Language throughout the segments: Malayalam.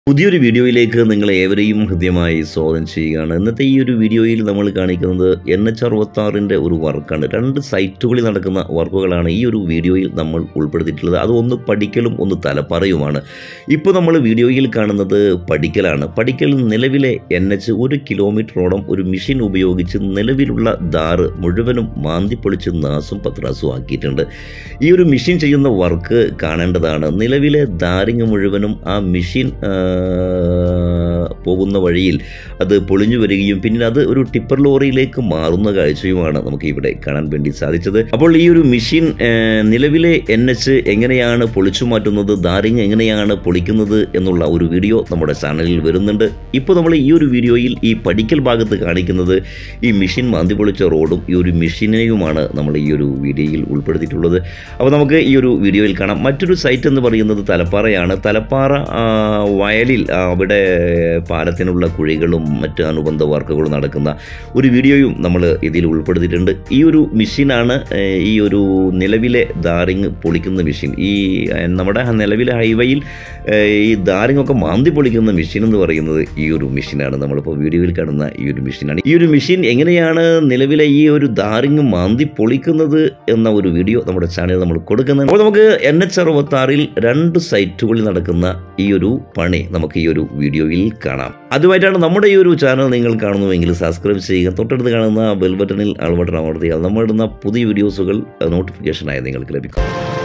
പുതിയൊരു വീഡിയോയിലേക്ക് നിങ്ങളെ ഏവരെയും ഹൃദ്യമായി സ്വാഗതം ചെയ്യുകയാണ് ഇന്നത്തെ ഈ ഒരു വീഡിയോയിൽ നമ്മൾ കാണിക്കുന്നത് എൻ എച്ച് അറുപത്താറിൻ്റെ ഒരു വർക്കാണ് രണ്ട് സൈറ്റുകളിൽ നടക്കുന്ന വർക്കുകളാണ് ഈ ഒരു വീഡിയോയിൽ നമ്മൾ ഉൾപ്പെടുത്തിയിട്ടുള്ളത് അത് ഒന്ന് പഠിക്കലും ഒന്ന് തലപ്പറയുമാണ് ഇപ്പോൾ നമ്മൾ വീഡിയോയിൽ കാണുന്നത് പഠിക്കലാണ് പഠിക്കൽ നിലവിലെ എൻ എച്ച് ഒരു കിലോമീറ്ററോളം ഒരു മെഷീൻ ഉപയോഗിച്ച് നിലവിലുള്ള ദാറ് മുഴുവനും മാന്തിപ്പൊളിച്ച് നാസും പത്രാസും ആക്കിയിട്ടുണ്ട് ഈ ഒരു മെഷീൻ ചെയ്യുന്ന വർക്ക് കാണേണ്ടതാണ് നിലവിലെ ദാരിങ് മുഴുവനും ആ മെഷീൻ ആ, പോകുന്ന വഴിയിൽ അത് പൊളിഞ്ഞു വരികയും പിന്നീട് അത് ഒരു ടിപ്പർ ലോറിയിലേക്ക് മാറുന്ന കാഴ്ചയുമാണ് നമുക്ക് ഇവിടെ കാണാൻ വേണ്ടി സാധിച്ചത് അപ്പോൾ ഈ ഒരു മെഷീൻ ആ, നിലവിലെ എൻ എച്ച് എങ്ങനെയാണ് പൊളിച്ചു മാറ്റുന്നത് ദാരിങ് എങ്ങനെയാണ് പൊളിക്കുന്നത് എന്നുള്ള ഒരു വീഡിയോ നമ്മുടെ ചാനലിൽ വരുന്നുണ്ട് ഇപ്പോൾ നമ്മൾ ഈ ഒരു വീഡിയോയിൽ ഈ പഠിക്കൽ ഭാഗത്ത് കാണിക്കുന്നത് ഈ മെഷീൻ മാന്തി പൊളിച്ച റോഡും ഈ ഒരു മെഷീനെയുമാണ് നമ്മൾ ഈ ഒരു വീഡിയോയിൽ ഉൾപ്പെടുത്തിയിട്ടുള്ളത് അപ്പോൾ നമുക്ക് ഈ ഒരു വീഡിയോയിൽ കാണാം മറ്റൊരു സൈറ്റ് എന്ന് പറയുന്നത് തലപ്പാറയാണ് തലപ്പാറ ആ, വയലിൽ ആ, അവിടെ പാലത്തിനുള്ള കുഴികളും മറ്റ് അനുബന്ധ വർക്കുകളും നടക്കുന്ന ഒരു വീഡിയോയും നമ്മൾ ഇതിൽ ഉൾപ്പെടുത്തിയിട്ടുണ്ട് ഈ ഒരു മെഷീനാണ് ഏഹ്, ഈ ഒരു നിലവിലെ ദാറിങ് പൊളിക്കുന്ന മെഷീൻ ഈ ഏഹ്, നമ്മുടെ നിലവിലെ ഹൈവേയിൽ ഏഹ്, ഈ ദാറിങ് ഒക്കെ മാന്തി പൊളിക്കുന്ന മെഷീൻ എന്ന് പറയുന്നത് ഈ ഒരു മെഷീനാണ് നമ്മളിപ്പോൾ വീഡിയോയിൽ കാണുന്ന ഈ ഒരു മെഷീനാണ് ഈ ഒരു മെഷീൻ എങ്ങനെയാണ് നിലവിലെ ഈ ഒരു ദാറിങ് മാന്തി പൊളിക്കുന്നത് എന്ന ഒരു വീഡിയോ നമ്മുടെ ചാനലിൽ നമ്മൾ കൊടുക്കുന്നുണ്ട് അപ്പോൾ നമുക്ക് എൻ എച്ച് അറുപത്താറിൽ രണ്ട് സൈറ്റുകളിൽ നടക്കുന്ന ഈ ഒരു പണി നമുക്ക് ഈ ഒരു വീഡിയോയിൽ കാണാം അതുമായിട്ടാണ് നമ്മുടെ ഈ ഒരു ചാനൽ നിങ്ങൾ കാണുന്നുവെങ്കിൽ സബ്സ്ക്രൈബ് ചെയ്യുക തൊട്ടടുത്ത് കാണുന്ന ബെൽ ബട്ടണിൽ ആൾ ബട്ടൺ അമർത്തിയാൽ നമ്മൾ ഇടുന്ന പുതിയ വീഡിയോസുകൾ നോട്ടിഫിക്കേഷനായി നിങ്ങൾക്ക് ലഭിക്കും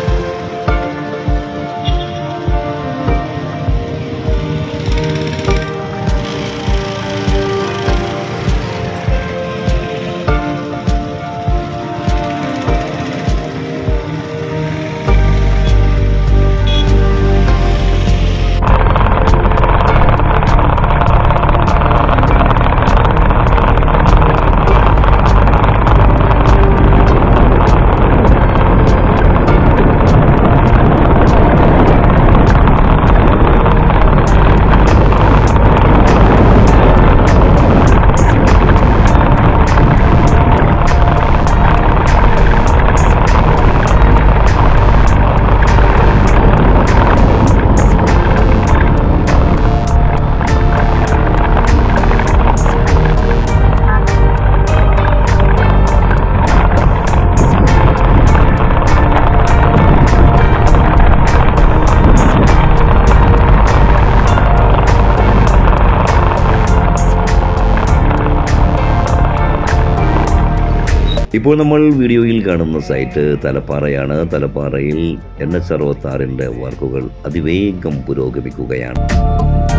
ഇപ്പോൾ നമ്മൾ വീഡിയോയിൽ കാണുന്ന സൈറ്റ് തലപ്പാറയാണ് തലപ്പാറയിൽ എൻ എച്ച് അറുപത്താറിൻ്റെ വർക്കുകൾ അതിവേഗം പുരോഗമിക്കുകയാണ്